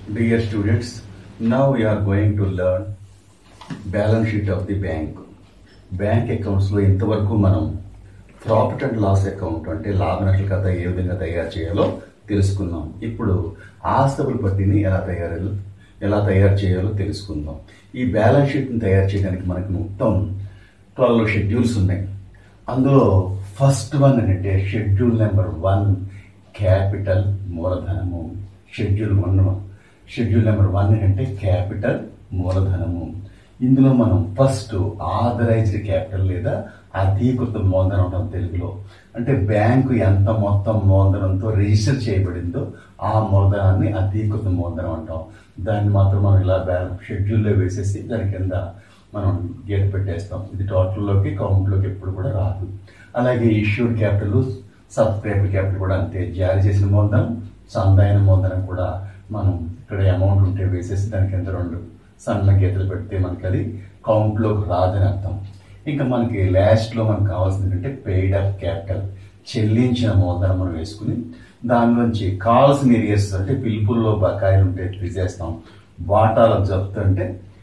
Dear students, now we are going to learn balance sheet of the bank bank అకౌంట్స్లో ఇంతవరకు మనం profit and loss account అంటే లాభ నష్టల కథ ఏ విధంగా తయారు చేయాలో తెలుసుకున్నాం ఇప్పుడు ఆస్తుల పట్టిని ఎలా తయారు ఎలా తయారు చేయాలో తెలుసుకుందాం ఈ బ్యాలెన్స్ షీట్ని తయారు చేయడానికి మనకి మొత్తం ట్వెల్వ్ షెడ్యూల్స్ ఉన్నాయి అందులో ఫస్ట్ వన్ ఏంటంటే షెడ్యూల్ నెంబర్ వన్ క్యాపిటల్ మూలధనము schedule one schedule number one అంటే క్యాపిటల్ మూలధనము ఇందులో మనం ఫస్ట్ ఆథరైజ్డ్ క్యాపిటల్ లేదా అధీకృత మూలధనం అంటాం తెలుగులో అంటే బ్యాంకు ఎంత మొత్తం మూలధనంతో రిజిస్టర్ చేయబడిందో ఆ మూలధనాన్ని అధీకృత మూలధనం అంటాం దాన్ని మాత్రం మనం ఇలా బ్యాంక్ షెడ్యూల్లో వేసేసి దాని కింద మనం గేట్ పెట్టేస్తాం ఇది టోటల్లోకి కౌంట్లోకి ఎప్పుడు కూడా రాదు అలాగే ఇష్యూడ్ క్యాపిటల్ సబ్స్క్రైబ్ క్యాపిటల్ కూడా అంతే జారీ చేసిన మూలధనం సందాయన మూలధనం కూడా మనం ఇక్కడ అమౌంట్ ఉంటే వేసేసి దాని కింద రెండు సన్న గీతలు పెడితే మనకి అది కౌంట్లోకి రాదని అర్థం ఇంకా మనకి లాస్ట్లో మనకు కావాల్సింది ఏంటంటే పెయిడ్ అప్ క్యాపిటల్ చెల్లించిన మూలధనం మనం వేసుకుని దానిలోంచి కావాల్సిన ఏరియాస్ అంటే పిలుపుల్లో బకాయిలు ఉంటే తీసేస్తాం వాటాల జప్తు అంటే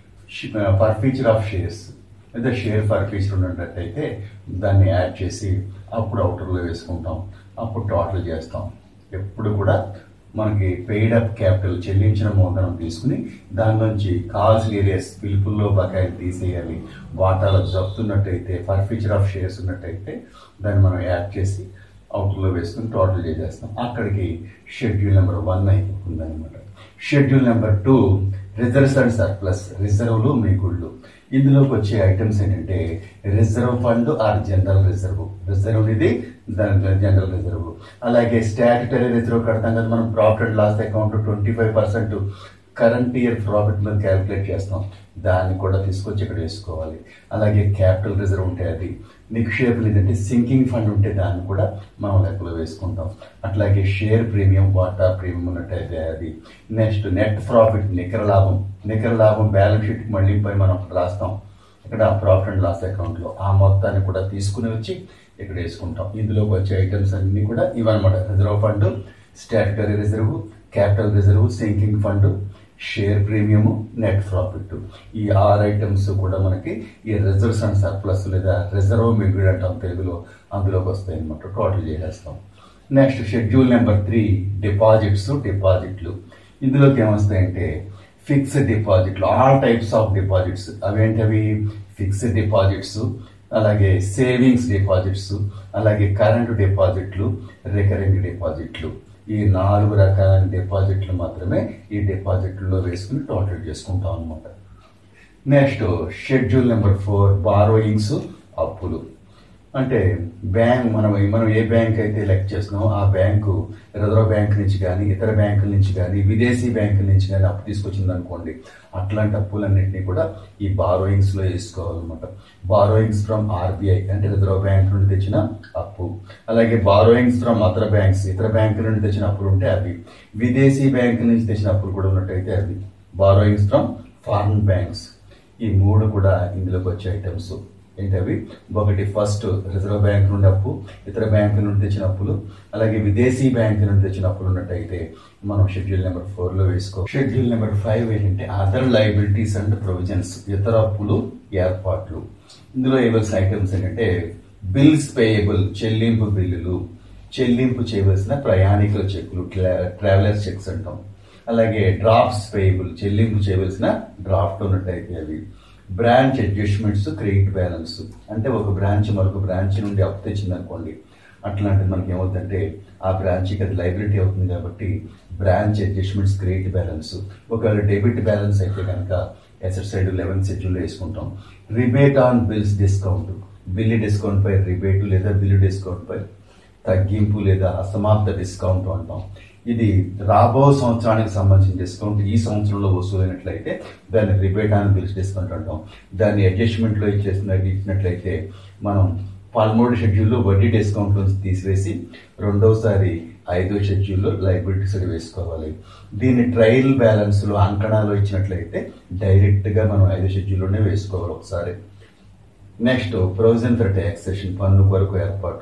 ఫర్ ఫీచర్ ఆఫ్ షేర్స్ లేదా షేర్ ఫర్ ఫీచర్ ఉన్నట్టయితే దాన్ని యాడ్ చేసి అప్పుడు అవుటర్లో వేసుకుంటాం అప్పుడు టోటల్ చేస్తాం ఎప్పుడు కూడా మనకి పెయిడ్ అప్ క్యాపిటల్ చెల్లించిన మూలధనం తీసుకుని దానిలోంచి కావాల్సిన ఏరియాస్ పిలుపుల్లో బకాయిలు తీసేయాలి వాటాలు జప్తున్నట్టయితే ఫర్ ఫీచర్ ఆఫ్ షేర్స్ ఉన్నట్టయితే దాన్ని మనం యాడ్ చేసి అవుటర్లో వేసుకుని టోటల్ చేసేస్తాం అక్కడికి షెడ్యూల్ నెంబర్ వన్ అయిపోతుంది అనమాట schedule number two reserves and surplus రిజర్వ్లు మిగుళ్ళు ఇందులోకి వచ్చే ఐటమ్స్ ఏంటంటే reserve fund or general reserve reserve ఇది దాని జనరల్ రిజర్వ్ అలాగే స్టాట్యుటరీ రిజర్వ్ కడతాం కదా మనం profit and loss account twenty five percent current year profit మీద క్యాలిక్యులేట్ చేస్తాం దాన్ని కూడా తీసుకొచ్చి ఇక్కడ వేసుకోవాలి అలాగే క్యాపిటల్ రిజర్వ్ ఉంటే అది నిక్షేపం ఏంటంటే సింకింగ్ ఫండ్ ఉంటే దాన్ని కూడా మనం లెక్కలో వేసుకుంటాం అట్లాగే షేర్ ప్రీమియం వాటా ప్రీమియం ఉన్నట్టయితే అది నెక్స్ట్ నెట్ ప్రాఫిట్ నికర లాభం నికర లాభం బ్యాలెన్స్ షీట్ మళ్ళీపై మనం రాస్తాం ఇక్కడ ప్రాఫిట్ అండ్ లాస్ అకౌంట్లో ఆ మొత్తాన్ని కూడా తీసుకుని వచ్చి ఇక్కడ వేసుకుంటాం ఇందులోకి వచ్చే ఐటమ్స్ అన్ని కూడా ఇవన్నమాట reserve fund statutory reserve capital reserve sinking fund share premium net profit ఈ ఆరు ఐటమ్స్ కూడా మనకి ఈ రిజర్వ్స్ అండ్ సర్ప్లస్ లేదా రిజర్వ్ మిగుడు అంటాం తెలుగులో అందులోకి వస్తాయి అనమాట టోటల్ చేసేస్తాం next schedule number three deposits డిపాజిట్లు ఇందులోకి ఏమొస్తాయంటే ఫిక్స్డ్ డిపాజిట్లు ఆల్ టైప్స్ ఆఫ్ డిపాజిట్స్ అవేంటవి ఫిక్స్డ్ డిపాజిట్స్ అలాగే సేవింగ్స్ డిపాజిట్స్ అలాగే కరెంట్ డిపాజిట్లు రికరింగ్ డిపాజిట్లు ఈ నాలుగు రకాల డిపాజిట్లు మాత్రమే ఈ డిపాజిట్లో వేసుకుని టోటల్ చేసుకుంటాం అనమాట next schedule number four borrowings అప్పులు అంటే బ్యాంక్ మనం మనం ఏ బ్యాంక్ అయితే ఎలెక్ట్ చేస్తున్నామో ఆ బ్యాంకు రిజర్వ్ బ్యాంక్ నుంచి కానీ ఇతర బ్యాంకుల నుంచి కానీ విదేశీ బ్యాంకుల నుంచి కానీ అప్పు తీసుకొచ్చింది అనుకోండి అట్లాంటి అప్పులన్నింటినీ కూడా ఈ బారోయింగ్స్ లో వేసుకోవాలన్నమాట బారోయింగ్స్ ఫ్రమ్ ఆర్బీఐ అంటే రిజర్వ్ బ్యాంక్ నుండి తెచ్చిన అప్పు అలాగే బారోయింగ్స్ ఫ్రమ్ అదర్ బ్యాంక్స్ ఇతర బ్యాంకుల నుండి తెచ్చిన అప్పులు ఉంటే అవి విదేశీ బ్యాంకుల నుంచి తెచ్చిన అప్పులు కూడా ఉన్నట్టయితే అవి బారోయింగ్స్ ఫ్రమ్ ఫారిన్ బ్యాంక్స్ ఈ మూడు కూడా ఇందులోకి వచ్చే ఐటమ్స్ ఏంటవి ఒకటి ఫస్ట్ రిజర్వ్ బ్యాంక్ నుండి అప్పు ఇతర బ్యాంకుల నుండి తెచ్చిన అప్పులు అలాగే విదేశీ బ్యాంకు నుండి తెచ్చిన అప్పులు ఉన్నట్టయితే మనం షెడ్యూల్ నెంబర్ ఫోర్ లో వేసుకో షెడ్యూల్ నెంబర్ ఫైవ్ ఏంటంటే అదర్ లైబిలిటీస్ అండ్ ప్రొవిజన్స్ ఇతర అప్పులు ఏర్పాట్లు ఇందులో ఇవ్వాల్సిన ఐటమ్స్ ఏంటంటే బిల్స్ పేయబుల్ చెల్లింపు బిల్లులు చెల్లింపు చేయవలసిన ప్రయాణికుల చెక్కులు ట్రావెలర్ చెక్స్ అంటాం అలాగే డ్రాఫ్ట్స్ పేయబుల్ చెల్లింపు చేయవలసిన డ్రాఫ్ట్ ఉన్నట్టయితే అవి బ్రాంచ్ అడ్జస్ట్మెంట్స్ క్రెడిట్ బ్యాలెన్స్ అంటే ఒక బ్రాంచ్ మరొక బ్రాంచ్ నుండి అప్పు తెచ్చింది అనుకోండి అట్లాంటిది మనకి ఏమవుతుందంటే ఆ బ్రాంచ్కి అది లైబిలిటీ అవుతుంది కాబట్టి బ్రాంచ్ అడ్జస్ట్మెంట్స్ క్రెడిట్ బ్యాలెన్స్ ఒకవేళ డెబిట్ బ్యాలెన్స్ అయితే కనుక ఎసెట్ సైడ్ లెవెన్ షెడ్యూల్ వేసుకుంటాం rebate on bills discount bill discount పై రిబేట్ లేదా బిల్లు డిస్కౌంట్ పై తగ్గింపు లేదా అసమాప్త డిస్కౌంట్ అంటాం ఇది రాబో సంవత్సరానికి సంబంధించిన డిస్కౌంట్ ఈ సంవత్సరంలో వసూలైనట్లయితే దాన్ని రిబేట్ ఆన్ బిల్స్ డిస్కౌంట్ అంటాం దాన్ని అడ్జస్ట్మెంట్లో ఇచ్చేసిన ఇచ్చినట్లయితే మనం పదమూడు షెడ్యూల్లో వడ్డీ డిస్కౌంట్ నుంచి తీసివేసి రెండోసారి ఐదో షెడ్యూల్లో లైబిలిటీస్ వేసుకోవాలి దీన్ని ట్రయల్ బ్యాలెన్స్లో అంకణాలు ఇచ్చినట్లయితే డైరెక్ట్గా మనం ఐదో షెడ్యూల్లోనే వేసుకోవాలి ఒకసారి నెక్స్ట్ ప్రొవిజన్ ఫర్ ట్యాక్సేషన్ పన్ను కొరకు ఏర్పాటు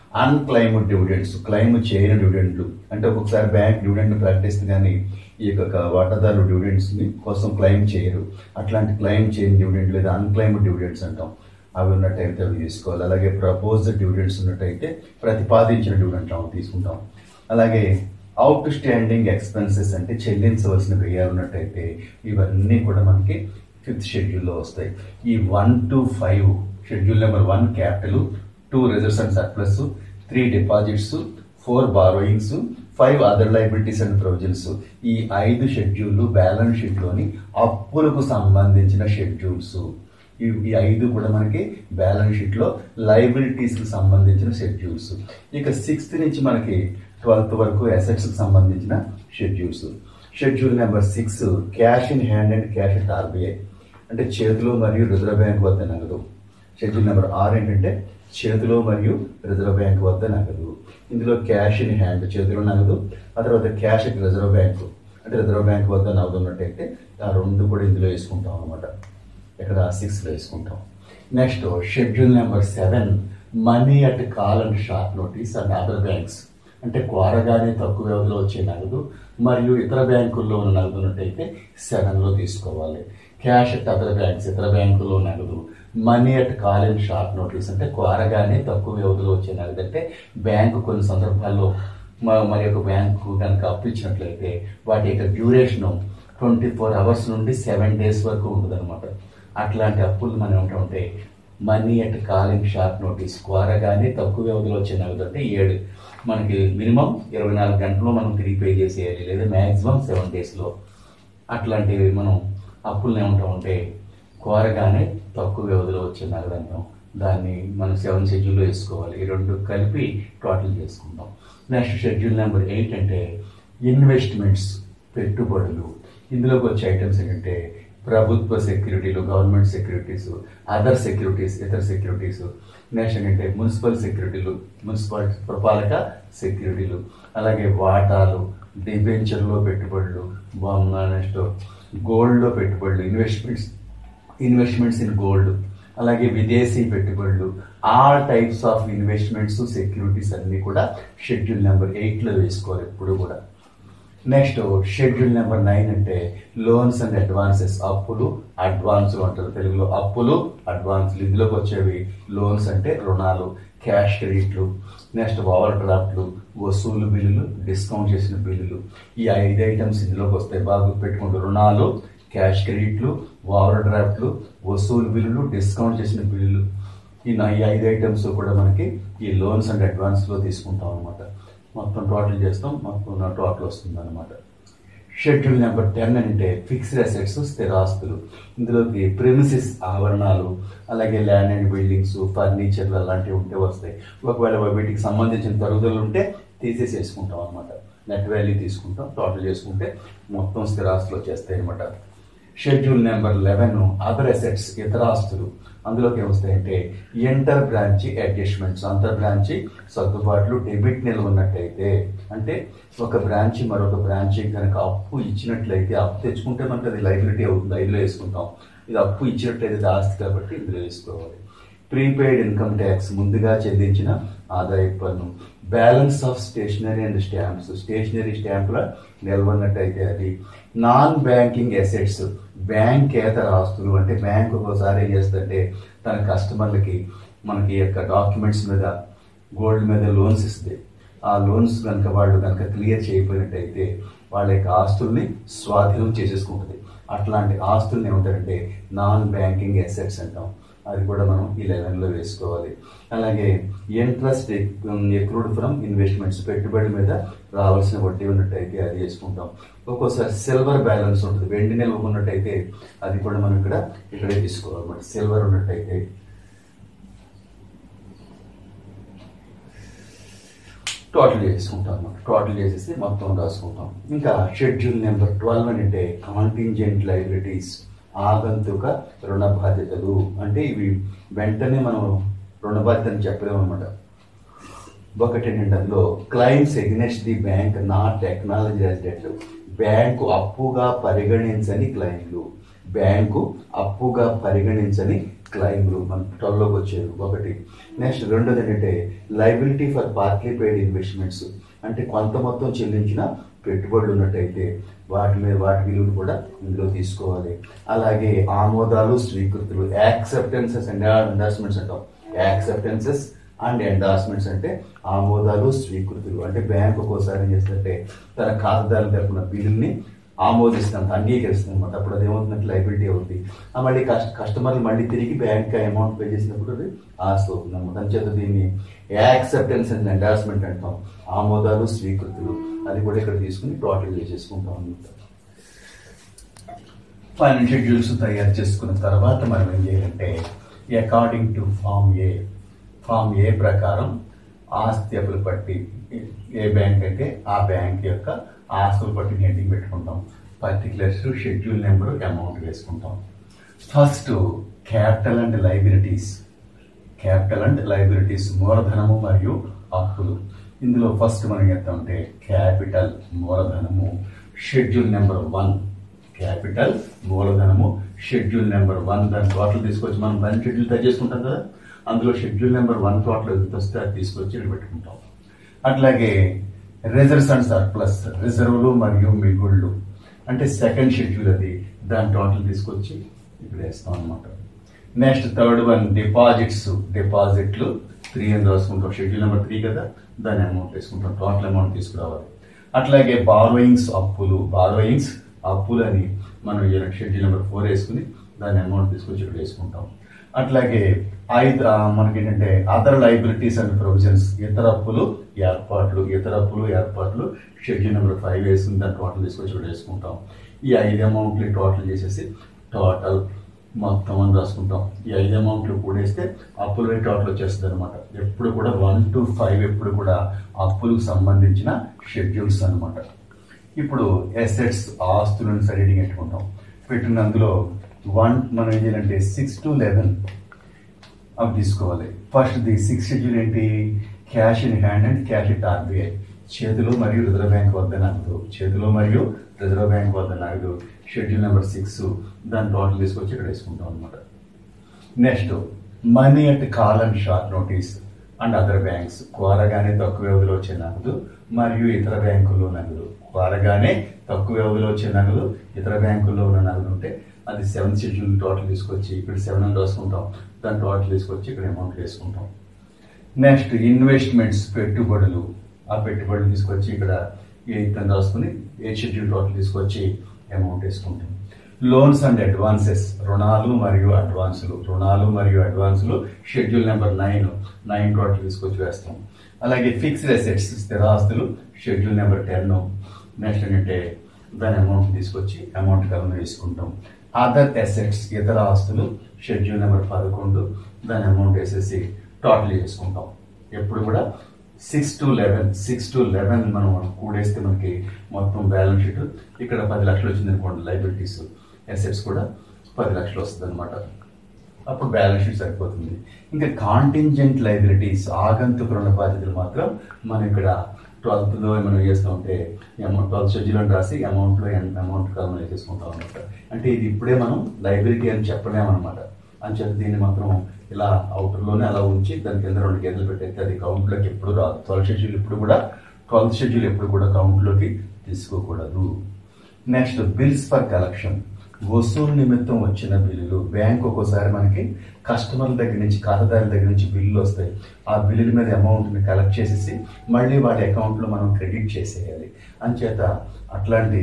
అన్క్లైమ్డ్ డివిడెండ్స్ క్లైమ్ చేయని డివిడెండ్లు అంటే ఒక్కొక్కసారి బ్యాంక్ డివిడెండ్ ప్రకటిస్తుంది కానీ ఈ యొక్క వాటాదారు డివిడెండ్స్ ని కోసం క్లైమ్ చేయరు అట్లాంటి క్లైమ్ చేయని డివిడెండ్ లేదా అన్క్లైమ్డ్ డివిడెండ్స్ అంటాం అవి ఉన్నట్టయితే అవి తీసుకోవాలి అలాగే ప్రపోజ్డ్ డివిడెండ్స్ ఉన్నట్టయితే ప్రతిపాదించిన డివిడెంట్ మనం తీసుకుంటాం అలాగే అవుట్ స్టాండింగ్ ఎక్స్పెన్సెస్ అంటే చెల్లించవలసిన వ్యయాలు ఉన్నట్టయితే ఇవన్నీ కూడా మనకి ఫిఫ్త్ షెడ్యూల్లో వస్తాయి ఈ one to five schedule number one capital two reserves and surplus three deposits four borrowings five other liabilities and provisions ఈ ఐదు షెడ్యూల్ బ్యాలెన్స్ షీట్లోని అప్పులకు సంబంధించిన షెడ్యూల్స్ ఈ ఈ ఐదు కూడా మనకి బ్యాలెన్స్ షీట్లో లైబిలిటీస్కి సంబంధించిన షెడ్యూల్స్ ఇక సిక్స్త్ నుంచి మనకి ట్వెల్త్ వరకు అసెట్స్కి సంబంధించిన schedules schedule number six cash in hand and cash at RBI అంటే చేతిలో మరియు రిజర్వ్ బ్యాంక్ వద్ద నగదు షెడ్యూల్ నెంబర్ ఆరు ఏంటంటే చేతిలో మరియు రిజర్వ్ బ్యాంక్ వద్ద నగదు ఇందులో క్యాష్ ఇన్ హ్యాండ్ చేతిలో నగదు ఆ తర్వాత క్యాష్ అట్ రిజర్వ్ బ్యాంక్ అంటే రిజర్వ్ బ్యాంక్ వద్ద నగదు ఉన్నట్టయితే ఆ రెండు కూడా ఇందులో వేసుకుంటాం అనమాట ఇక్కడ సిక్స్లో వేసుకుంటాం next schedule number seven money at call and short notice and other banks అంటే కోరగానే తక్కువ వ్యవధిలో వచ్చే నగదు మరియు ఇతర బ్యాంకుల్లో ఉన్న నగదు ఉన్నట్టయితే సెవెన్లో తీసుకోవాలి క్యాష్ అట్ అదర్ బ్యాంక్స్ ఇతర బ్యాంకుల్లో నగదు money at call and short notice అంటే కోరగానే తక్కువ వ్యవధిలో వచ్చే నగదు అంటే బ్యాంకు కొన్ని సందర్భాల్లో మ- మరి ఒక బ్యాంకు కనుక అప్పు ఇచ్చినట్లయితే వాటి యొక్క డ్యూరేషన్ ట్వంటీ ఫోర్ అవర్స్ నుండి సెవెన్ డేస్ వరకు ఉంటుంది అట్లాంటి అప్పులు మనం ఏమిటంటే money at calling short notice కోరగానే తక్కువ వ్యవధిలో వచ్చే నగదు అంటే ఏడు మనకి మినిమం ఇరవై నాలుగు గంటల్లో మనం తిరిగి పే చేసేయాలి లేదా మ్యాక్సిమం సెవెన్ డేస్లో అట్లాంటివి మనం అప్పులను ఏమంటామంటే కోరగానే తక్కువ వ్యవధిలో వచ్చే నగదన్నం దాన్ని మనం సెవెన్ షెడ్యూల్లో వేసుకోవాలి ఈ రెండు కలిపి టోటల్ చేసుకుందాం నెక్స్ట్ షెడ్యూల్ నెంబర్ ఎయిట్ అంటే ఇన్వెస్ట్మెంట్స్ పెట్టుబడులు ఇందులోకి వచ్చే ఐటమ్స్ ఏంటంటే ప్రభుత్వ సెక్యూరిటీలు గవర్నమెంట్ సెక్యూరిటీస్ అదర్ సెక్యూరిటీస్ ఇతర సెక్యూరిటీస్ నెక్స్ట్ ఏంటంటే మున్సిపల్ సెక్యూరిటీలు మున్సిపల్ పురపాలక సెక్యూరిటీలు అలాగే వాటాలు డిబెంచర్లో పెట్టుబడులు నెక్స్ట్ గోల్డ్లో పెట్టుబడులు ఇన్వెస్ట్మెంట్స్ ఇన్వెస్ట్మెంట్స్ ఇన్ గోల్డ్ అలాగే విదేశీ పెట్టుబడులు all types of investments securities అన్ని కూడా షెడ్యూల్ నెంబర్ ఎయిట్లో వేసుకోవాలి ఎప్పుడు కూడా నెక్స్ట్ షెడ్యూల్ నెంబర్ నైన్ అంటే లోన్స్ అండ్ అడ్వాన్సెస్ అప్పులు అడ్వాన్సులు అంటారు తెలుగులో అప్పులు అడ్వాన్సులు ఇందులోకి వచ్చేవి లోన్స్ అంటే రుణాలు క్యాష్ క్రెడిట్లు నెక్స్ట్ ఓవర్ డ్రాఫ్ట్లు వసూలు బిల్లులు డిస్కౌంట్ చేసిన బిల్లులు ఈ ఐదు ఐటమ్స్ ఇందులోకి వస్తాయి బాగా పెట్టుకుంటూ రుణాలు క్యాష్ క్రెడిట్లు ఓవర్ డ్రాఫ్ట్లు వసూలు బిల్లులు డిస్కౌంట్ చేసిన బిల్లులు ఈ నా- ఈ ఐదు ఐటమ్స్ కూడా మనకి ఈ లోన్స్ అండ్ అడ్వాన్స్లో తీసుకుంటాం అనమాట మొత్తం టోటల్ చేస్తాం మొత్తం నా టోటల్ వస్తుంది అనమాట షెడ్యూల్ నెంబర్ టెన్ అంటే ఫిక్స్డ్ అసెట్స్ స్థిరాస్తులు ఇందులోకి ప్రిమిసిస్ ఆవరణాలు అలాగే ల్యాండ్ అండ్ బిల్డింగ్స్ ఫర్నిచర్లు అలాంటివి ఉంటే వస్తాయి ఒకవేళ వీటికి సంబంధించిన తరుగుదలలు ఉంటే తీసేసేసుకుంటాం అనమాట నెట్ వాల్యూ తీసుకుంటాం టోటల్ చేసుకుంటే మొత్తం స్థిరాస్తులు వచ్చేస్తాయి అనమాట schedule number eleven other assets ఇతర ఆస్తులు అందులోకి ఏమొస్తాయంటే ఇంటర్ బ్రాంచి అడ్జస్ట్మెంట్స్ అంతర్ బ్రాంచి సర్దుబాట్లు డెబిట్ నిల్వ ఉన్నట్టయితే అంటే ఒక బ్రాంచి మరొక బ్రాంచి కనుక అప్పు ఇచ్చినట్లయితే అప్పు తెచ్చుకుంటే మనకి అది లైబిలిటీ అవుతుంది ఐదులో వేసుకుంటాం ఇది అప్పు ఇచ్చినట్లయితే ఇది ఆస్తి కాబట్టి ఇందులో వేసుకోవాలి ప్రీపెయిడ్ ఇన్కమ్ ట్యాక్స్ ముందుగా చెల్లించిన ఆదాయపు పన్ను balance of stationery and stamps stationery స్టాంపుల నిల్వన్నట్టయితే అది నాన్ బ్యాంకింగ్ అసెట్స్ బ్యాంకేతర ఆస్తులు అంటే బ్యాంక్ ఒకసారి ఏం చేస్తుంటే తన కస్టమర్లకి మనకి ఈ యొక్క డాక్యుమెంట్స్ మీద గోల్డ్ మీద లోన్స్ ఇస్తుంది ఆ లోన్స్ కనుక వాళ్ళు కనుక క్లియర్ చేయకపోయినట్టయితే వాళ్ళ యొక్క ఆస్తుల్ని స్వాధీనం చేసేసుకుంటుంది అట్లాంటి ఆస్తుల్ని ఏమంటారంటే నాన్ బ్యాంకింగ్ అసెట్స్ అంటాం అది కూడా మనం ఈ లెవెన్లో వేసుకోవాలి అలాగే ఇంట్రెస్ట్ ఎక్రూడ్ ఫ్రమ్ ఇన్వెస్ట్మెంట్స్ పెట్టుబడి మీద రావాల్సిన వడ్డీ ఉన్నట్టయితే అది వేసుకుంటాం ఒక్కోసారి సిల్వర్ బ్యాలెన్స్ ఉంటుంది వెండి నిల్వ ఉన్నట్టయితే అది కూడా మనం ఇక్కడ ఇక్కడే తీసుకోవాలన్నమాట సిల్వర్ ఉన్నట్టయితే టోటల్ చేసుకుంటాం అన్నమాట టోటల్ చేసేసి మొత్తం రాసుకుంటాం ఇంకా షెడ్యూల్ నెంబర్ ట్వెల్వ్ అని అంటే కాంటింజెంట్ లైబిలిటీస్ ఆగంతుక రుణ బాధ్యతలు అంటే ఇవి వెంటనే మనం రుణ బాధ్యత అని చెప్పలేము అనమాట ఒకటి ఏంటంటే అందులో claims against the bank not technology as debt bank అప్పుగా పరిగణించని క్లైమ్లు బ్యాంకు అప్పుగా పరిగణించని క్లైమ్లు మన ట్వెల్వ్లోకి వచ్చేది ఒకటి నెక్స్ట్ రెండోది ఏంటంటే liability for partly paid investments అంటే కొంత మొత్తం చెల్లించిన పెట్టుబడులు ఉన్నట్టయితే వాటి మీద వాటి విలువను కూడా ఇందులో తీసుకోవాలి అలాగే ఆమోదాలు స్వీకృతులు యాక్సెప్టెన్సెస్ అండ్ ఎండార్స్మెంట్స్ అంటాం యాక్సెప్టెన్సెస్ అండ్ ఎండార్స్మెంట్స్ అంటే ఆమోదాలు స్వీకృతులు అంటే బ్యాంక్ ఒక్కోసారి ఏం చేస్తుందంటే తన ఖాతాదారుల తరపున బిల్లుని ఆమోదిస్తాం అంగీకరిస్తాం అనమాట అప్పుడు అది ఏమవుతుందంటే లైబిలిటీ అవుతుంది ఆ మళ్ళీ కస్ట కస్టమర్లు మళ్ళీ తిరిగి బ్యాంక్ అమౌంట్ పే చేసినప్పుడు అది ఆస్తి అవుతుంది అనమాట అంచేత దీన్ని యాక్సెప్టెన్స్ అండ్ ఎండార్స్మెంట్ అంటాం ఆమోదాలు స్వీకృతులు అది కూడా ఇక్కడ తీసుకుని టోటల్ చేసేసుకుంటాం అనమాట ఫైనల్ షెడ్యూల్స్ తయారు చేసుకున్న తర్వాత మనం ఏం చేయాలంటే according to form A form A ప్రకారం ఆస్తి అప్పులు పట్టి ఏ బ్యాంక్ అయితే ఆ బ్యాంక్ యొక్క ఆస్తులు పట్టి హెడ్డింగ్ పెట్టుకుంటాం పర్టికులర్స్ షెడ్యూల్ నెంబర్ అమౌంట్ వేసుకుంటాం first capital and liabilities capital and liabilities మూలధనము మరియు అప్పులు ఇందులో ఫస్ట్ మనం చెప్తామంటే క్యాపిటల్ మూలధనము షెడ్యూల్ నెంబర్ వన్ క్యాపిటల్ మూలధనము షెడ్యూల్ నెంబర్ వన్ దాని టోటల్ తీసుకొచ్చి మనం దాని షెడ్యూల్ తయారు చేసుకుంటాం కదా అందులో షెడ్యూల్ నెంబర్ వన్ టోటల్ ఎంత వస్తే అది తీసుకొచ్చి ఇక్కడ పెట్టుకుంటాం అట్లాగే రిజర్వ్స్ అండ్ సర్ప్లస్ రిజర్వులు మరియు మిగుళ్ళు అంటే సెకండ్ షెడ్యూల్ అది దాని టోటల్ తీసుకొచ్చి ఇక్కడ వేస్తాం అనమాట నెక్స్ట్ థర్డ్ వన్ డిపాజిట్స్ డిపాజిట్లు త్రీ అని రాసుకుంటాం షెడ్యూల్ నెంబర్ త్రీ కదా దాని అమౌంట్ వేసుకుంటాం టోటల్ అమౌంట్ తీసుకురావాలి అట్లాగే బారోయింగ్స్ అప్పులు బారోయింగ్స్ అప్పులు అని మనం షెడ్యూల్ నెంబర్ ఫోర్ వేసుకుని దాని అమౌంట్ తీసుకొచ్చి ఇక్కడ వేసుకుంటాం అట్లాగే ఐదు ఆ, మనకి ఏంటంటే అదర్ లైబిలిటీస్ అండ్ ప్రొవిజన్స్ ఇతర అప్పులు ఏర్పాట్లు ఇతర అప్పులు ఏర్పాట్లు షెడ్యూల్ నెంబర్ ఫైవ్ వేసుకుని దాని టోటల్ తీసుకొచ్చి ఇక్కడ వేసుకుంటాం ఈ ఐదు అమౌంట్లు టోటల్ చేసేసి టోటల్ మొత్తం అని రాసుకుంటాం ఈ ఐదు అమౌంట్లు కూడేస్తే అప్పులు టోటల్ వచ్చేస్తుంది అనమాట ఎప్పుడు కూడా వన్ టు ఫైవ్ ఎప్పుడు కూడా అప్పులకు సంబంధించిన షెడ్యూల్స్ అన్నమాట ఇప్పుడు ఎసెట్స్ ఆస్తులను సరిడింగ్ పెట్టుకుంటాం పెట్టిన అందులో వన్ మనం ఏం చేయాలంటే సిక్స్ టు లెవెన్ అవి తీసుకోవాలి ఫస్ట్ ది సిక్స్ షెడ్యూల్ ఏంటి cash in hand and cash it RBI చేతిలో మరియు రిజర్వ్ బ్యాంక్ వద్ద నగదు చేతిలో మరియు రిజర్వ్ బ్యాంక్ వద్ద నగదు షెడ్యూల్ నెంబర్ సిక్స్ దాని టోటల్ తీసుకొచ్చి ఇక్కడ వేసుకుంటాం అనమాట next money at call and short notice and other banks కోరగానే తక్కువ వ్యవధిలో వచ్చే నగదు మరియు ఇతర బ్యాంకుల్లో నగదు కోరగానే తక్కువ వ్యవధిలో వచ్చే నగదు ఇతర బ్యాంకుల్లో ఉన్న నగదు ఉంటే అది సెవెంత్ షెడ్యూల్ టోటల్ తీసుకొచ్చి ఇక్కడ సెవెన్ అని రాసుకుంటాం దాని టోటల్ తీసుకొచ్చి ఇక్కడ అమౌంట్ వేసుకుంటాం నెక్స్ట్ ఇన్వెస్ట్మెంట్స్ పెట్టుబడులు ఆ పెట్టుబడులు తీసుకొచ్చి ఇక్కడ ఎయిత్ అని రాసుకుని ఎయిత్ షెడ్యూల్ టోటల్ తీసుకొచ్చి అమౌంట్ వేసుకుంటాం లోన్స్ అండ్ అడ్వాన్సెస్ రుణాలు మరియు అడ్వాన్సులు రుణాలు మరియు అడ్వాన్సులు schedule number nine nine total తీసుకొచ్చి వేస్తాం అలాగే ఫిక్స్డ్ అసెట్స్ స్థిరాస్తులు షెడ్యూల్ నెంబర్ టెన్ నెక్స్ట్ ఏంటంటే దాని అమౌంట్ తీసుకొచ్చి అమౌంట్ కలమ వేసుకుంటాం అదర్ అసెట్స్ ఇతర ఆస్తులు షెడ్యూల్ నెంబర్ పదకొండు దాని అమౌంట్ వేసేసి టోటల్ చేసుకుంటాం ఎప్పుడు కూడా six to eleven six to eleven మనం కూడేస్తే మనకి మొత్తం బ్యాలెన్స్ షీట్ ఇక్కడ పది లక్షలు వచ్చింది అనుకోండి లైబిలిటీస్ అసెట్స్ కూడా పది లక్షలు వస్తుంది అనమాట అప్పుడు బ్యాలెన్స్ షీట్ సరిపోతుంది ఇంకా కాంటింజెంట్ లైబిలిటీస్ ఆగంతుక రుణ బాధ్యతలు మాత్రం మనం ఇక్కడ ట్వెల్త్లో మనం చేస్తూ ఉంటే అమౌంట్ ట్వెల్త్ షెడ్యూల్ అని రాసి అమౌంట్లో ఎంత అమౌంట్ కాలం వేసేసుకుంటాం అనమాట అంటే ఇది ఇప్పుడే మనం లైబిలిటీ అని చెప్పలేమన్నమాట అంచేత దీన్ని మాత్రం ఇలా అవుటర్లోనే అలా ఉంచి దాని కింద రెండు గేదెలు పెట్టేస్తే అది కౌంట్లోకి ఎప్పుడు రాదు ట్వెల్త్ షెడ్యూల్ ఇప్పుడు కూడా ట్వెల్త్ షెడ్యూల్ ఎప్పుడు కూడా కౌంట్లోకి తీసుకోకూడదు నెక్స్ట్ బిల్స్ ఫర్ కలెక్షన్ వసూలు నిమిత్తం వచ్చిన బిల్లులు బ్యాంక్ ఒక్కోసారి మనకి కస్టమర్ల దగ్గర నుంచి ఖాతాదారుల దగ్గర నుంచి బిల్లులు వస్తాయి ఆ బిల్లుల మీద అమౌంట్ని కలెక్ట్ చేసేసి మళ్ళీ వాడి అకౌంట్లో మనం క్రెడిట్ చేసేయాలి అంచేత అట్లాంటి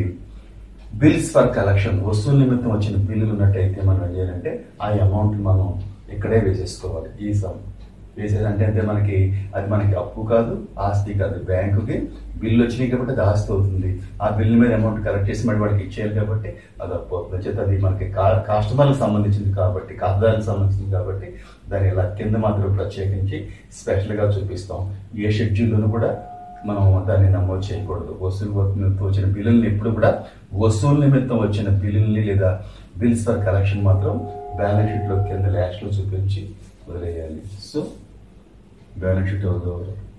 బిల్స్ ఫర్ కలెక్షన్ వసూలు నిమిత్తం వచ్చిన బిల్లులు ఉన్నట్టయితే మనం ఏం చేయాలంటే ఆ అమౌంట్ మనం ఇక్కడే వేసేసుకోవాలి ఈ సమ్ వేసేది అంటే అంటే మనకి అది మనకి అప్పు కాదు ఆస్తి కాదు బ్యాంకుకి బిల్లు వచ్చినాయి కాబట్టి అది ఆస్తి అవుతుంది ఆ బిల్లు మీద అమౌంట్ కలెక్ట్ చేసి మళ్ళీ వాడికి ఇచ్చేయాలి కాబట్టి అది అప్పు అవుతుంది చేత అది మనకి కా- కస్టమర్లకు సంబంధించింది కాబట్టి ఖాతాదారులకు సంబంధించింది కాబట్టి దాన్ని ఇలా కింద మాత్రం ప్రత్యేకించి స్పెషల్గా చూపిస్తాం ఏ షెడ్యూల్లోనూ కూడా మనం దాన్ని నమోదు చేయకూడదు వసూలు నిమిత్తం వచ్చిన బిల్లుల్ని ఎప్పుడు కూడా వసూలు నిమిత్తం వచ్చిన బిల్లుల్ని లేదా బిల్స్ ఫర్ కలెక్షన్ మాత్రం బ్యాలెన్స్ షీట్లో కింద లాస్ట్లో చూపించి వదిలేయాలి సో బ్యాలెన్స్ షీట్ ఎవరు